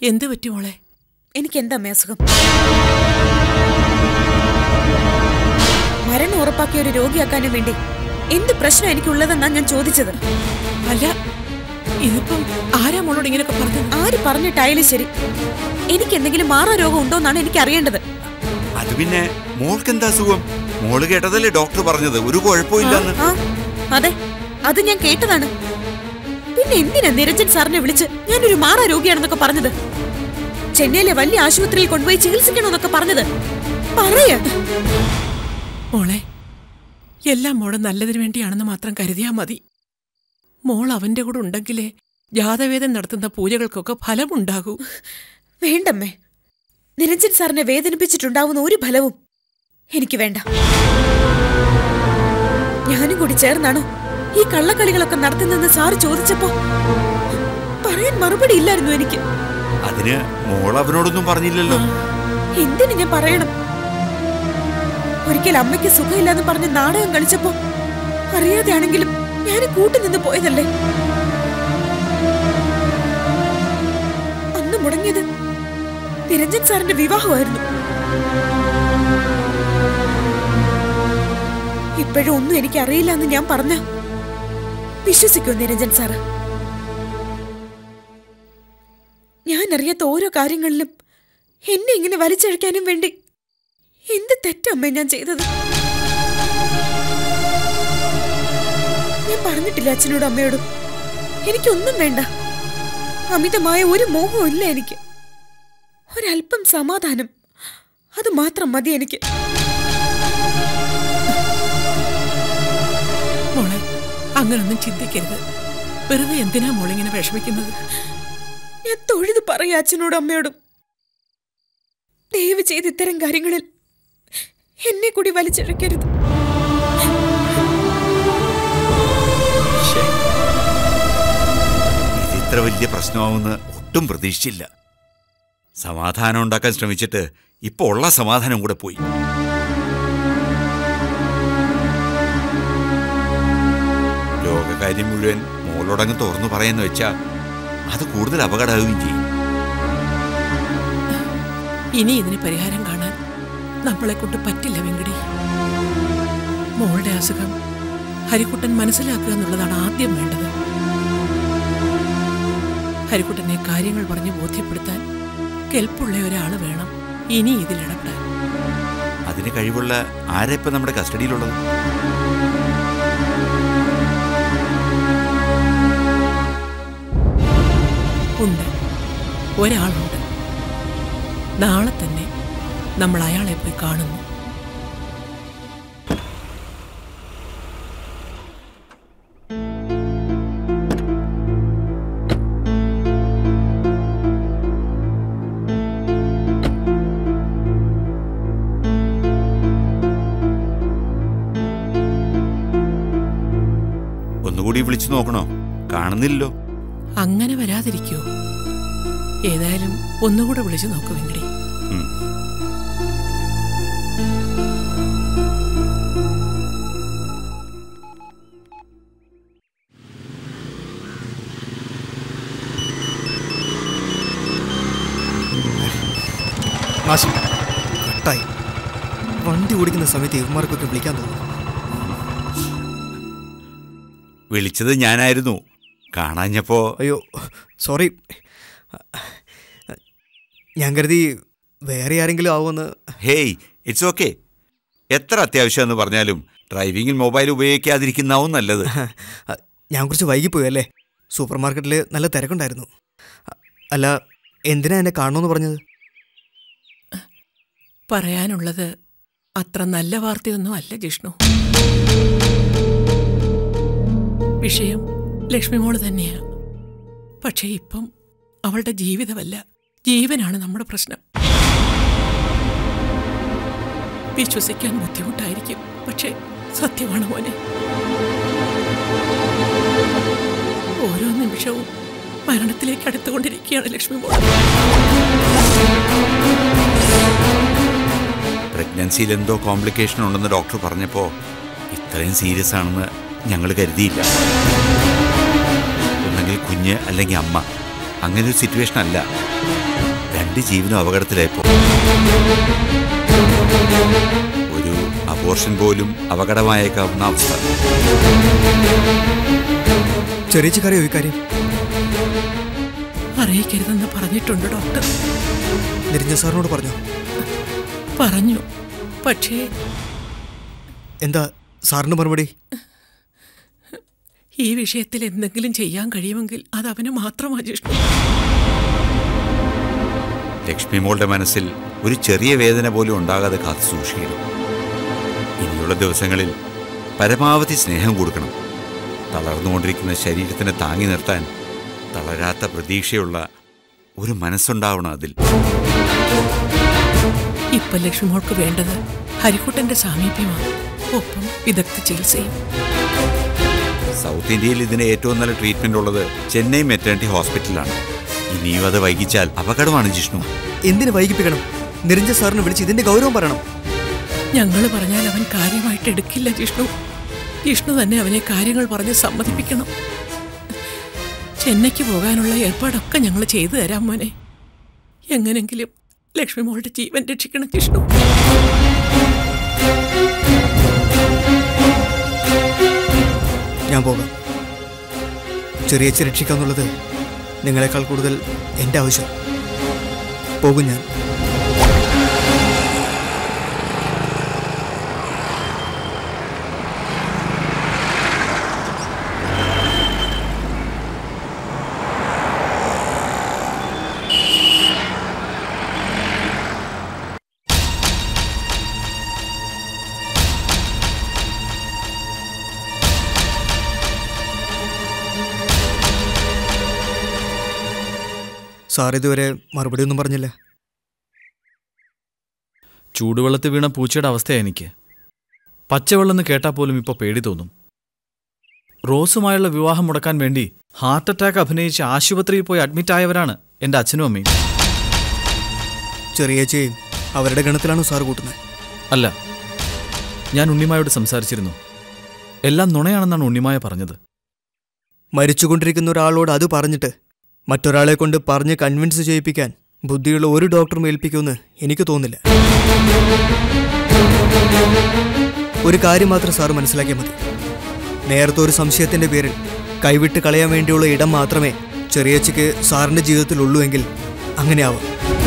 എന്ത് പറ്റി മോളെ എനിക്ക് എന്താ അമ്മേ അസുഖം മരണം ഉറപ്പാക്കിയ ഒരു രോഗിയാക്കാനും വേണ്ടി എന്ത് പ്രശ്നം എനിക്കുള്ളതെന്നാ ഞാൻ ചോദിച്ചത് അല്ല ഇതിപ്പം ആരാ മോളോട് ഇങ്ങനെയൊക്കെ പറഞ്ഞത് ആര് പറഞ്ഞിട്ടായാലും ശരി എനിക്ക് എന്തെങ്കിലും മാറാ രോഗം ഉണ്ടോന്നാണ് എനിക്ക് അറിയേണ്ടത് അത് പിന്നെ മോൾക്ക് എന്താ അസുഖം മോള് കേട്ടതല്ലേ ഡോക്ടർ പറഞ്ഞത് ഒരു കുഴപ്പമില്ലെന്ന് ആ അതെ അത് ഞാൻ കേട്ടതാണ് പിന്നെ എന്തിനാ നിരഞ്ജൻ സാറിനെ വിളിച്ച് ഞാനൊരു മാറാ രോഗിയാണെന്നൊക്കെ പറഞ്ഞത് ചെന്നൈയിലെ വലിയ ആശുപത്രിയിൽ കൊണ്ടുപോയി ചികിത്സിക്കണമെന്നൊക്കെ പറഞ്ഞത് പറയ മോളെ എല്ലാം മോളെ നല്ലതിനു വേണ്ടിയാണെന്ന് മാത്രം കരുതിയാ മതി മോൾ അവന്റെ കൂടെ ഉണ്ടെങ്കിലേ ജാതവേദം നടത്തുന്ന പൂജകൾക്കൊക്കെ ഫലമുണ്ടാകൂ വേണ്ടമ്മേ നിരഞ്ജൻ സാറിനെ വേദനിപ്പിച്ചിട്ടുണ്ടാവുന്ന ഒരു ഫലവും എനിക്ക് വേണ്ട ഞാനും കൂടി ചേർന്നാണോ ഈ കള്ളക്കളികളൊക്കെ നടത്തുന്നതെന്ന് സാറ് ചോദിച്ചപ്പോ പറയാൻ മറുപടി ഇല്ലായിരുന്നു എനിക്ക് അതിന് മോൾ അവനോടൊന്നും പറഞ്ഞില്ലല്ലോ എന്തിനു ഞാൻ പറയണം ഒരിക്കൽ അമ്മയ്ക്ക് സുഖമില്ലാന്ന് പറഞ്ഞ് നാടകം കളിച്ചപ്പോ അറിയാതെയാണെങ്കിലും ഞാൻ കൂട്ടുനിന്ന് പോയതല്ലേ അന്ന് മുടങ്ങിയത് നിരഞ്ജൻ സാറിന്റെ വിവാഹമായിരുന്നു ഇപ്പോഴും ഒന്നും എനിക്ക് അറിയില്ല എന്ന് ഞാൻ പറഞ്ഞ വിശ്വസിക്കൂ നിരഞ്ജൻ സാറ് ഞാൻ അറിയാത്ത ഓരോ കാര്യങ്ങളിലും എന്നെ ഇങ്ങനെ വലിച്ചഴക്കാനും വേണ്ടി എന്ത് തെറ്റമ്മേ ഞാൻ ചെയ്തത് ഞാൻ പറഞ്ഞിട്ടില്ല അച്ഛനോടും അമ്മയോടും എനിക്കൊന്നും വേണ്ട അമിതമായ ഒരു മോഹവും ഇല്ല എനിക്ക് ഒരല്പം സമാധാനം അത് മാത്രം മതി എനിക്ക് മോളെ അങ്ങനൊന്നും ചിന്തിക്കരുത് വെറുതെ എന്തിനാ മോളിങ്ങനെ വിഷമിക്കുന്നത് ഞാൻ തൊഴുത് പറയാ അച്ഛനോടും അമ്മയോടും ദയവ് ചെയ്ത് ഇത്തരം കാര്യങ്ങളിൽ എന്നെ കൂടി വലിച്ചഴക്കരുത് ഇത് ഇത്ര വലിയ പ്രശ്നമാവുമെന്ന് ഒട്ടും പ്രതീക്ഷിച്ചില്ല സമാധാനം ഉണ്ടാക്കാൻ ശ്രമിച്ചിട്ട് ഇപ്പൊ ഉള്ള സമാധാനം കൂടെ പോയി ലോകകാര്യം മുഴുവൻ മോളോടങ്ങ് തുറന്നു പറയാന്ന് വെച്ചാ അത് കൂടുതൽ അപകടമാവുകയും ചെയ്യും ഇനി ഇതിന് പരിഹാരം കാണാൻ നമ്മളെ കൊണ്ട് പറ്റില്ല വെങ്കടി മോളുടെ അസുഖം ഹരിക്കുട്ടൻ മനസ്സിലാക്കുക എന്നുള്ളതാണ് ആദ്യം വേണ്ടത് ഹരിക്കുട്ടനെ കാര്യങ്ങൾ പറഞ്ഞ് ബോധ്യപ്പെടുത്താൻ കെൽപ്പുള്ള ഒരാൾ വേണം ഇനി ഇതിലിടപെടാൻ അതിന് കഴിവുള്ള ആരാ ഇപ്പൊ നമ്മുടെ കസ്റ്റഡിയിലുള്ളത് ഉണ്ട് ഒരാളുണ്ട് നാളെ തന്നെ നമ്മൾ അയാളെ പോയി കാണുന്നു ഒന്നുകൂടി വിളിച്ചു നോക്കണോ കാണുന്നില്ലല്ലോ അങ്ങനെ വരാതിരിക്കോ ഏതായാലും ഒന്നുകൂടെ വിളിച്ചു നോക്കു വെങ്കടി ഉം. നാശം കട്ടായി വണ്ടി ഓടിക്കുന്ന സമയത്ത് ഇവന്മാർക്കൊക്കെ വിളിക്കാൻ തോന്നുന്നു വിളിച്ചത് ഞാനായിരുന്നു കാണാഞ്ഞപ്പോ അയ്യോ സോറി ഞാൻ കരുതി വേറെ ആരെങ്കിലും ആവുമെന്ന് ഹേയ് ഇറ്റ്സ് ഓക്കെ എത്ര അത്യാവശ്യമെന്ന് പറഞ്ഞാലും ഡ്രൈവിംഗിൽ മൊബൈൽ ഉപയോഗിക്കാതിരിക്കുന്നാവും നല്ലത് ഞാൻ കുറച്ച് വൈകിപ്പോയി അല്ലേ സൂപ്പർ മാർക്കറ്റിൽ നല്ല തിരക്കുണ്ടായിരുന്നു അല്ല എന്തിനാ എന്നെ കാണണമെന്ന് പറഞ്ഞത് പറയാനുള്ളത് അത്ര നല്ല വാർത്തയൊന്നും അല്ല ജിഷ്ണു വിഷയം ലക്ഷ്മിമോള് തന്നെയാ പക്ഷേ ഇപ്പം അവളുടെ ജീവിതമല്ല ജീവനാണ് നമ്മുടെ പ്രശ്നം വിശ്വസിക്കാൻ ബുദ്ധിമുട്ടായിരിക്കും പക്ഷേ സത്യമാണ് മോനെ ഓരോ നിമിഷവും മരണത്തിലേക്ക് അടുത്തുകൊണ്ടിരിക്കുകയാണ് ലക്ഷ്മിമോൾ പ്രഗ്നൻസിയിൽ എന്തോ കോംപ്ലിക്കേഷൻ ഉണ്ടെന്ന് ഡോക്ടർ പറഞ്ഞപ്പോൾ ഇത്രയും സീരിയസ് ആണെന്ന് ഞങ്ങൾ കരുതിയില്ല ഒന്നെങ്കിൽ കുഞ്ഞ് അല്ലെങ്കിൽ അമ്മ അങ്ങനെ ഒരു സിറ്റുവേഷൻ അല്ല രണ്ട് ജീവനും അപകടത്തിലായപ്പോ ഒരു അബോർഷൻ പോലും അപകടമായേക്കാവുന്ന അവസ്ഥ ചെറിയച്ചക്കറിയോ ഈ കാര്യം അറിയിക്കരുതെന്ന് പറഞ്ഞിട്ടുണ്ട് ഡോക്ടർ നിരഞ്ജൻ സാറിനോട് പറഞ്ഞോ പറഞ്ഞു പക്ഷേ എന്താ സാറിന് മറുപടി ഈ വിഷയത്തിൽ എന്തെങ്കിലും ചെയ്യാൻ കഴിയുമെങ്കിൽ അത് അവന് മാത്രമാ ജിഷ്ണു ലക്ഷ്മി മോളുടെ മനസ്സിൽ ഒരു ചെറിയ വേദന പോലും ഉണ്ടാകാതെ കാത്തു സൂക്ഷിക്കണം ഇനിയുള്ള ദിവസങ്ങളിൽ പരമാവധി സ്നേഹം കൊടുക്കണം തളർന്നുകൊണ്ടിരിക്കുന്ന ശരീരത്തിനെ താങ്ങി നിർത്താൻ തളരാത്ത പ്രതീക്ഷയുള്ള ഒരു മനസ്സുണ്ടാവണം അതിൽ ഇപ്പൊ ലക്ഷ്മിമോൾക്ക് വേണ്ടത് ഹരിക്കുട്ടന്റെ സാമീപ്യമാണ് ഒപ്പം വിദഗ്ധ ചികിത്സയും സൗത്ത് ഇന്ത്യയിൽ ഇതിന് ഏറ്റവും നല്ല ട്രീറ്റ്മെന്റ് ഉള്ളത് ചെന്നൈ മെറ്റേണിറ്റി ഹോസ്പിറ്റലാണ് ഇനിയും അത് വൈകിച്ചാൽ അപകടമാണ് ജിഷ്ണു എന്തിനു വൈകിപ്പിക്കണം നിരഞ്ജൻ സാറിനെ വിളിച്ച് ഇതിന്റെ ഗൗരവം പറയണം ഞങ്ങൾ പറഞ്ഞാൽ അവൻ കാര്യമായിട്ട് എടുക്കില്ല ജിഷ്ണു ജിഷ്ണു തന്നെ അവനെ കാര്യങ്ങൾ പറഞ്ഞ് സമ്മതിപ്പിക്കണം ചെന്നൈക്ക് പോകാനുള്ള ഏർപ്പാടൊക്കെ ഞങ്ങൾ ചെയ്തു തരാം മോനെ എങ്ങനെങ്കിലും ലക്ഷ്മി മോളുടെ ജീവൻ രക്ഷിക്കണം ജിഷ്ണു ഞാൻ പോകാം ചെറിയ രക്ഷിക്കാന്നുള്ളത് നിങ്ങളെക്കാൾ കൂടുതൽ എൻ്റെ ആവശ്യം പോകും ഞാൻ സാർ ഇതുവരെ മറുപടി ഒന്നും പറഞ്ഞില്ല ചൂടുവെള്ളത്തിൽ വീണ പൂച്ചയുടെ അവസ്ഥയാണ് എനിക്ക് പച്ചവെള്ളം എന്ന് കേട്ടാൽ പോലും ഇപ്പോൾ പേടി തോന്നും റോസുമായുള്ള വിവാഹം മുടക്കാൻ വേണ്ടി ഹാർട്ട് അറ്റാക്ക് അഭിനയിച്ച് ആശുപത്രിയിൽ പോയി അഡ്മിറ്റ് ആയവരാണ് എൻ്റെ അച്ഛനും അമ്മയും ചെറിയച്ചയും അവരുടെ ഗണത്തിലാണോ സാർ കൂട്ടുന്നത് അല്ല ഞാൻ ഉണ്ണിമായോട് സംസാരിച്ചിരുന്നു എല്ലാം നുണയാണെന്നാണ് ഉണ്ണിമായ പറഞ്ഞത് മരിച്ചുകൊണ്ടിരിക്കുന്ന ഒരാളോട് അത് പറഞ്ഞിട്ട് മറ്റൊരാളെ കൊണ്ട് പറഞ്ഞ് കൺവിൻസ് ചെയ്യിപ്പിക്കാൻ ബുദ്ധിയുള്ള ഒരു ഡോക്ടറും ഏൽപ്പിക്കുമെന്ന് എനിക്ക് തോന്നില്ല ഒരു കാര്യം മാത്രം സാറ് മനസ്സിലാക്കിയാൽ മതി നേരത്തെ ഒരു സംശയത്തിന്റെ പേരിൽ കൈവിട്ട് കളയാൻ വേണ്ടിയുള്ള ഇടം മാത്രമേ ചെറിയച്ചയ്ക്ക് സാറിന്റെ ജീവിതത്തിൽ ഉള്ളൂ എങ്കിൽ അങ്ങനെയാവാം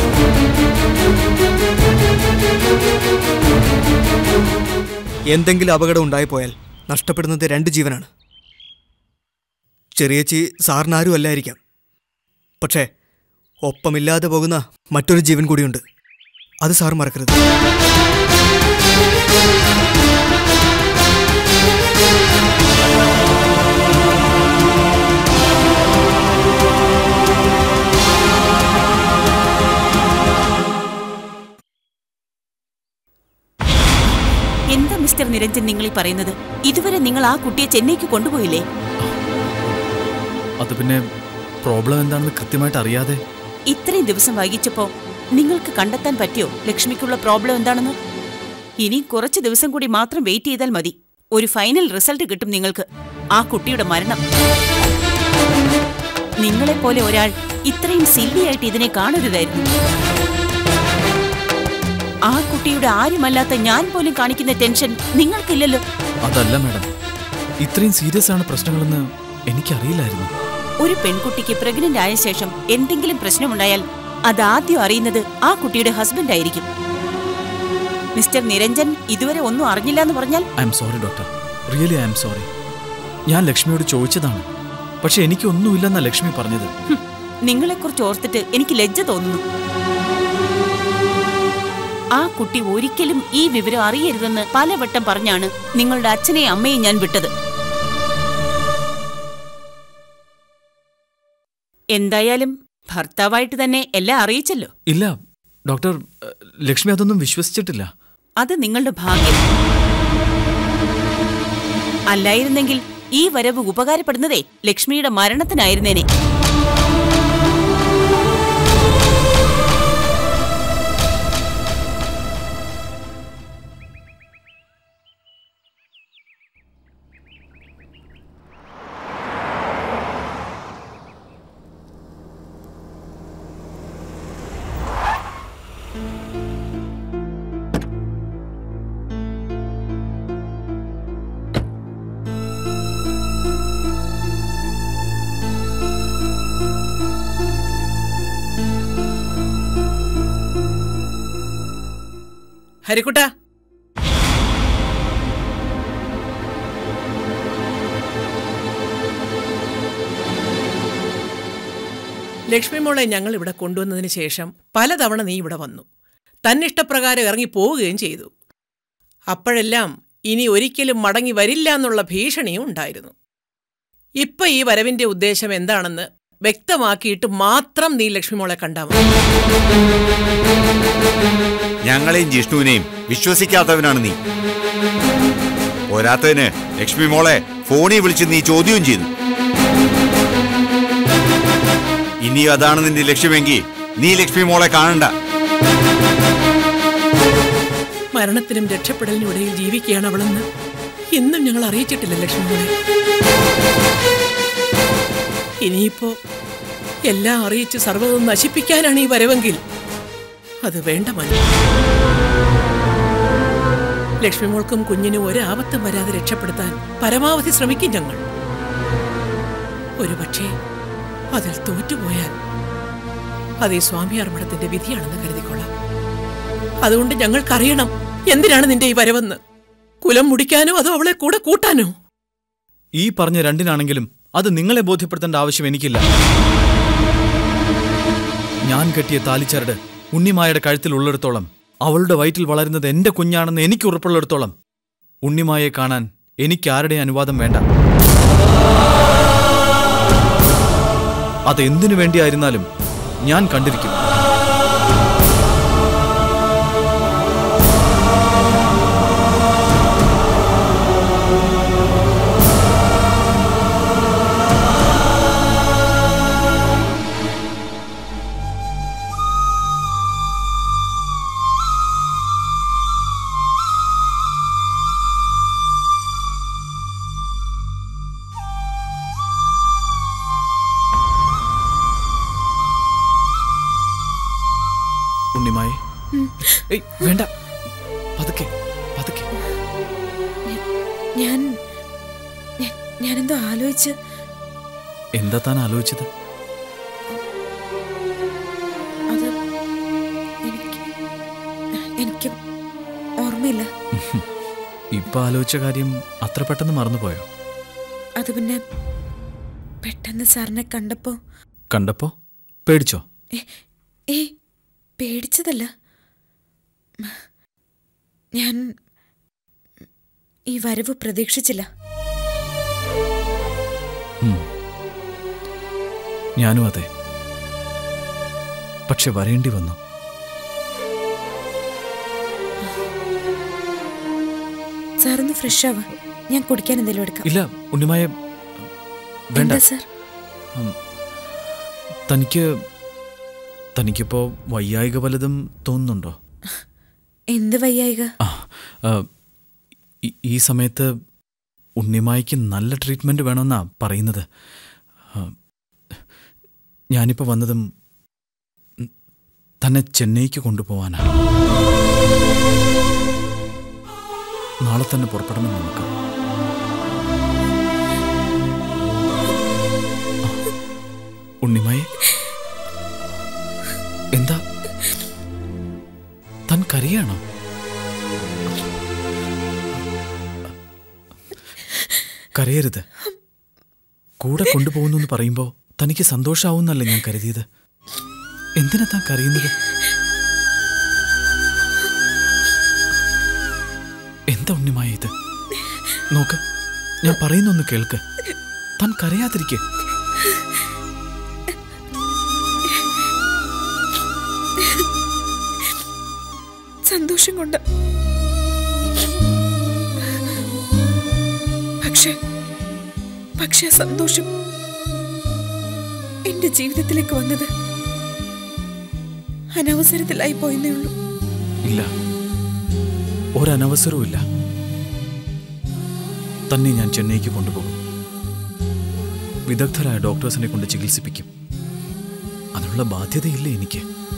എന്തെങ്കിലും അപകടം ഉണ്ടായിപ്പോയാൽ നഷ്ടപ്പെടുന്നത് രണ്ട് ജീവനാണ് ചെറിയച്ചി സാറിനാരും അല്ലായിരിക്കാം പക്ഷേ ഒപ്പമില്ലാതെ പോകുന്ന മറ്റൊരു ജീവൻ കൂടിയുണ്ട് അത് സാർ മറക്കരുത് എന്താ മിസ്റ്റർ നിരഞ്ജൻ നിങ്ങൾ ഈ പറയുന്നത് ഇതുവരെ നിങ്ങൾ ആ കുട്ടിയെ ചെന്നൈക്ക് കൊണ്ടുപോയില്ലേ അത് പിന്നെ പ്രോബ്ലം എന്താണെന്ന് കൃത്യമായിട്ട് അറിയാതെ ഇത്രയും ദിവസം വൈകിച്ചപ്പോ നിങ്ങൾക്ക് കണ്ടെത്താൻ പറ്റിയോ ലക്ഷ്മിക്കുള്ള പ്രോബ്ലം എന്താണെന്ന് ഇനി കുറച്ച് ദിവസം കൂടി മാത്രം വെയിറ്റ് ചെയ്താൽ മതി ഒരു ഫൈനൽ റിസൾട്ട് കിട്ടും നിങ്ങൾക്ക് ആ കുട്ടിയുടെ മരണം നിങ്ങളെപ്പോലെ ഒരാൾ ഇത്രയും സില്ലിയായിട്ട് ഇതിനെ കാണരുതായിരുന്നു ആ കുട്ടിയുടെ ആരുമല്ലാത്ത ഞാൻ പോലും കാണിക്കുന്ന ടെൻഷൻ നിങ്ങൾക്കില്ലല്ലോ അതല്ല മാഡം ഇത്രയും സീരിയസ് ആണ് പ്രശ്നങ്ങളെന്ന് എനിക്കറിയില്ലായിരുന്നു ഒരു പെൺകുട്ടിക്ക് പ്രഗ്നന്റ് ആയ ശേഷം എന്തെങ്കിലും പ്രശ്നമുണ്ടായാൽ അതാദ്യം അറിയുന്നത് ആ കുട്ടിയുടെ ഹസ്ബൻഡ് ആയിരിക്കും മിസ്റ്റർ നിരഞ്ജൻ ഇതുവരെ ഒന്നും അറിഞ്ഞില്ല എന്ന് പറഞ്ഞാൽ I'm sorry doctor really I'm sorry ഞാൻ ലക്ഷ്മിയോട് ചോദിച്ചതാണ് പക്ഷെ എനിക്കൊന്നുമില്ലെന്നാ ലക്ഷ്മി പറഞ്ഞത് ഹും, നിങ്ങളെക്കുറിച്ച് ഓർത്തിട്ട് എനിക്ക് ലജ്ജ തോന്നുന്നു ആ കുട്ടി ഒരിക്കലും ഈ വിവരം അറിയരുതെന്ന് പലവട്ടം പറഞ്ഞാണ് നിങ്ങളുടെ അച്ഛനെയും അമ്മയും ഞാൻ വിട്ടത് എന്തായാലും ഭർത്താവായിട്ട് തന്നെ എല്ലാം അറിയിച്ചല്ലോ ഇല്ല ഡോക്ടർ ഏഹ്, ലക്ഷ്മി അതൊന്നും വിശ്വസിച്ചിട്ടില്ല അത് നിങ്ങളുടെ ഭാഗ്യം അല്ലായിരുന്നെങ്കിൽ ഈ വരവ് ഉപകാരപ്പെടുന്നതേ ലക്ഷ്മിയുടെ മരണത്തിനായിരുന്നേനെ ഹരിക്കുട്ട ലക്ഷ്മി മോളെ ഞങ്ങൾ ഇവിടെ കൊണ്ടുവന്നതിന് ശേഷം പലതവണ നീ ഇവിടെ വന്നു തന്നിഷ്ടപ്രകാരം ഇറങ്ങി പോവുകയും ചെയ്തു അപ്പോഴെല്ലാം ഇനി ഒരിക്കലും മടങ്ങി വരില്ല എന്നുള്ള ഭീഷണിയും ഉണ്ടായിരുന്നു ഇപ്പൊ ഈ വരവിന്റെ ഉദ്ദേശം എന്താണെന്ന് വ്യക്തമാക്കിയിട്ട് മാത്രം നീ ലക്ഷ്മി മോളെ കണ്ടാ മതി ഞങ്ങളെയും ജിഷ്ണുവിനെയും വിശ്വസിക്കാത്തവനാണ് നീ പോരാത്തതിന് ലക്ഷ്മി മോളെ ഫോണിൽ വിളിച്ച് നീ ചോദ്യവും ചെയ്തു ഇനിയും അതാണ് നിന്റെ ലക്ഷ്യമെങ്കിൽ നീ ലക്ഷ്മി മോളെ കാണണ്ട മരണത്തിനും രക്ഷപ്പെടലിനും ഇടയിൽ ജീവിക്കുകയാണ് അവളെന്ന് ഇന്നും ഞങ്ങൾ അറിയിച്ചിട്ടില്ല ലക്ഷ്മിമോളെ ഇനിയിപ്പോ എല്ലാം അറിയിച്ച് സർവ്വതും നശിപ്പിക്കാനാണ് ഈ വരവെങ്കിൽ അത് വേണ്ട മനു ലക്ഷ്മിമോൾക്കും കുഞ്ഞിനും ഒരാപത്തും വരാതെ രക്ഷപ്പെടുത്താൻ പരമാവധി ശ്രമിക്കും ഞങ്ങൾ ഒരുപക്ഷേ അതിൽ തോറ്റുപോയാൽ അത് ഈ സ്വാമി അർമ്മണത്തിന്റെ വിധിയാണെന്ന് കരുതിക്കൊള്ളാം അതുകൊണ്ട് ഞങ്ങൾക്കറിയണം എന്തിനാണ് നിന്റെ ഈ വരവെന്ന് കുലം മുടിക്കാനോ അതോ അവളെ കൂടെ കൂട്ടാനോ ഈ പറഞ്ഞ രണ്ടിനാണെങ്കിലും അത് നിങ്ങളെ ബോധ്യപ്പെടുത്തേണ്ട ആവശ്യം എനിക്കില്ല ഞാൻ കെട്ടിയ താലിച്ചരട് ഉണ്ണിമായുടെ കഴുത്തിൽ ഉള്ളിടത്തോളം അവളുടെ വയറ്റിൽ വളരുന്നത് എന്റെ കുഞ്ഞാണെന്ന് എനിക്ക് ഉറപ്പുള്ളിടത്തോളം ഉണ്ണിമായെ കാണാൻ എനിക്ക് ആരുടെ അനുവാദം വേണ്ട അത് എന്തിനു വേണ്ടിയായിരുന്നാലും ഞാൻ കണ്ടിരിക്കും ഉണ്ണിമായെ ഏയ് വേണ്ട പതുക്കെ പതുക്കെ ഞാൻ ഞാൻ- ഞാനെന്തോ ആലോചിച്ച് എന്താ താൻ ആലോചിച്ചത് അത് എനിക്ക് എനിക്ക് ഓർമ്മയില്ല ഇപ്പൊ ആലോചിച്ച കാര്യം അത്ര പെട്ടെന്ന് മറന്നുപോയോ അത് പിന്നെ പെട്ടെന്ന് സാറിനെ കണ്ടപ്പോ കണ്ടപ്പോ പേടിച്ചോ ഏ പേടിച്ചതല്ല ഞാൻ ഈ വരവ് പ്രതീക്ഷിച്ചില്ല ഉം. ഞാനും അതെ പക്ഷെ വരേണ്ടി വന്നു സാറൊന്ന് ഫ്രഷ് ആവാ ഞാൻ കുടിക്കാൻ എന്തെങ്കിലും എടുക്കാം ഇല്ല ഉണ്ണിമായ വേണ്ട എന്താ സാർ തനിക്ക് തനിക്കിപ്പോ വയ്യായിക വല്ലതും തോന്നുന്നുണ്ടോ എന്ത് വയ്യായിക ആ ആ, ഈ- ഈ സമയത്ത് ഉണ്ണിമായ്ക്ക് നല്ല ട്രീറ്റ്മെന്റ് വേണമെന്നാ പറയുന്നത് ആ, ഞാനിപ്പോ വന്നതും ഉം, തന്നെ ചെന്നൈക്ക് കൊണ്ടുപോവാനാ നാളെ തന്നെ പുറപ്പെടണം നമുക്ക് ആ, ഉണ്ണിമായെ എന്താ താൻ കരയാണോ കരയരുത് കൂടെ കൊണ്ടുപോകുന്നു എന്ന് പറയുമ്പോ തനിക്ക് സന്തോഷാവുന്നല്ലേ ഞാൻ കരുതിയത് എന്തിനാ താൻ കരയുന്നത് എന്താ ഉണ്ണിമായ ഇത് നോക്ക് ഞാൻ പറയുന്നൊന്ന് കേൾക്ക് താൻ കരയാതിരിക്കെ സന്തോഷം കൊണ്ട് പക്ഷെ പക്ഷെ ആ സന്തോഷം എന്റെ ജീവിതത്തിലേക്ക് വന്നത് അനവസരത്തിലായി പോയെന്നേ ഉള്ളൂ ഇല്ല ഒരനവസരവും ഇല്ല തന്നെ ഞാൻ ചെന്നൈക്ക് കൊണ്ടുപോകും വിദഗ്ധരായ ഡോക്ടേഴ്സിനെ കൊണ്ട് ചികിത്സിപ്പിക്കും അതിനുള്ള ബാധ്യതയില്ലേ എനിക്ക്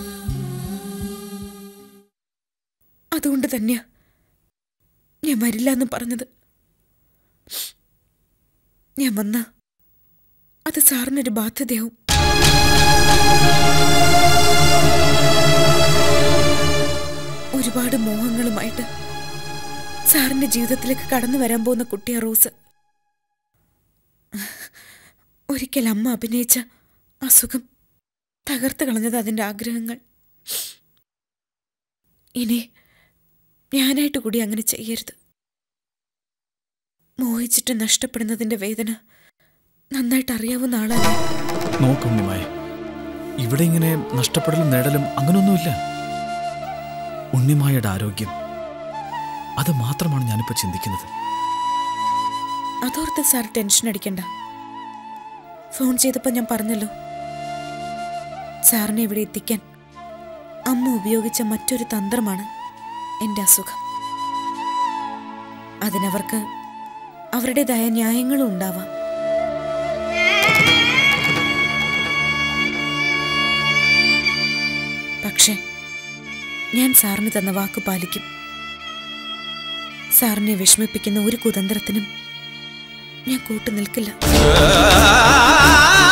അതുകൊണ്ട് തന്നെയാ ഞാൻ വരില്ല എന്ന് പറഞ്ഞത് ഞാൻ വന്ന അത് സാറിനൊരു ബാധ്യതയാവും ഒരു ഒരുപാട് മോഹങ്ങളുമായിട്ട് സാറിന്റെ ജീവിതത്തിലേക്ക് കടന്നു വരാൻ പോകുന്ന കുട്ടിയാ റോസ് ഒരിക്കൽ അമ്മ അഭിനയിച്ച അസുഖം തകർത്ത് കളഞ്ഞത് അതിന്റെ ആഗ്രഹങ്ങൾ ഇനി ഞാനായിട്ട് കൂടി അങ്ങനെ ചെയ്യരുത് മോഹിച്ചിട്ട് നഷ്ടപ്പെടുന്നതിന്റെ വേദന നന്നായിട്ട് അറിയാവുന്ന ആളാണ് നോക്കുണ്ണിമായ ഇവിടെ ഇങ്ങനെ നഷ്ടപ്പെടലും നേടലും അങ്ങനൊന്നുമില്ല ഉണ്ണിമായുടെ ആരോഗ്യം അത് മാത്രമാണ് ഞാനിപ്പോ ചിന്തിക്കുന്നത് അതോർത്ത് സാർ ടെൻഷൻ അടിക്കണ്ട ഫോൺ ചെയ്തപ്പോൾ ഞാൻ പറഞ്ഞല്ലോ സാറിനെ ഇവിടെ എത്തിക്കാൻ അമ്മ ഉപയോഗിച്ച മറ്റൊരു തന്ത്രമാണ് എൻ്റെ അസുഖം അതിനവർക്ക് അവരുടേതായ ന്യായങ്ങളും ഉണ്ടാവാം പക്ഷേ ഞാൻ സാറിന് തന്ന വാക്ക് പാലിക്കും സാറിനെ വിഷമിപ്പിക്കുന്ന ഒരു കുതന്ത്രത്തിനും ഞാൻ കൂട്ടു നിൽക്കില്ല ആ